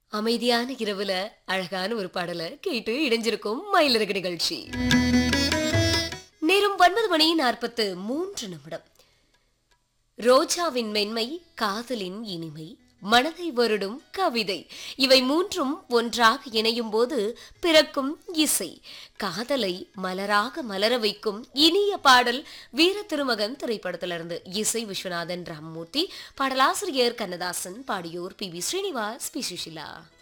அமைதியான இரவுல அழகான ஒரு பாடலை கேட்டு இடைஞ்சிருக்கும் மயிலிறகு நிகழ்ச்சி நேரம் ஒன்பது மணி நாற்பத்து மூன்று நிமிடம் ரோஜாவின் மென்மை காதலின் இனிமை மனதை வருடும் கவிதை இவை மூன்றும் ஒன்றாக இணையும் போது பிறக்கும் இசை காதலை மலராக மலர வைக்கும் இனிய பாடல் வீர திருமகன் திரைப்படத்திலிருந்து இசை விஸ்வநாதன் ராமமூர்த்தி பாடலாசிரியர் கண்ணதாசன் பாடியோர் P V Srinivas P Sushila